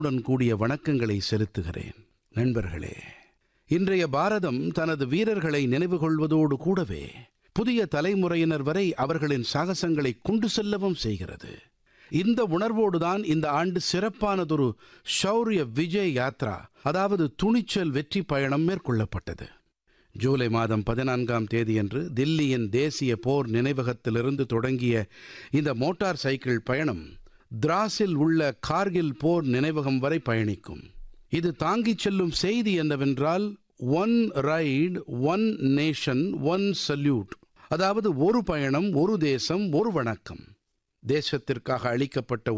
உடன் கூடிய வணக்கங்களை செலுத்துகிறேன் நண்பர்களே இன்றைய பாரதம் தனது வீரர்களை நினைவு கொள்வதோடு கூடவே புதிய தலைமுறையினர் வரை அவர்களின் சாகசங்களை கொண்டு செல்லவும் செய்கிறது இந்த உணர்வோடுதான் இந்த ஆண்டு சிறப்பானதொரு ஷௌரிய விஜய் யாத்ரா அதாவது துணிச்சல் வெற்றி பயணம் மேற்கொள்ளப்பட்டது ஜூலை மாதம் பதினான்காம் தேதியன்று தில்லியின் தேசிய போர் நினைவகத்திலிருந்து தொடங்கிய இந்த மோட்டார் சைக்கிள் பயணம் திராஸில் உள்ள கார்கில் போர் நினைவகம் வரை பயணிக்கும் இது தாங்கிச் செல்லும் செய்தி என்னவென்றால் one right one nation one salute அதாவது ஒரு பயணம் ஒரு தேசம் ஒரு வணக்கம் தேசத்திற்காக அளிக்கப்பட்ட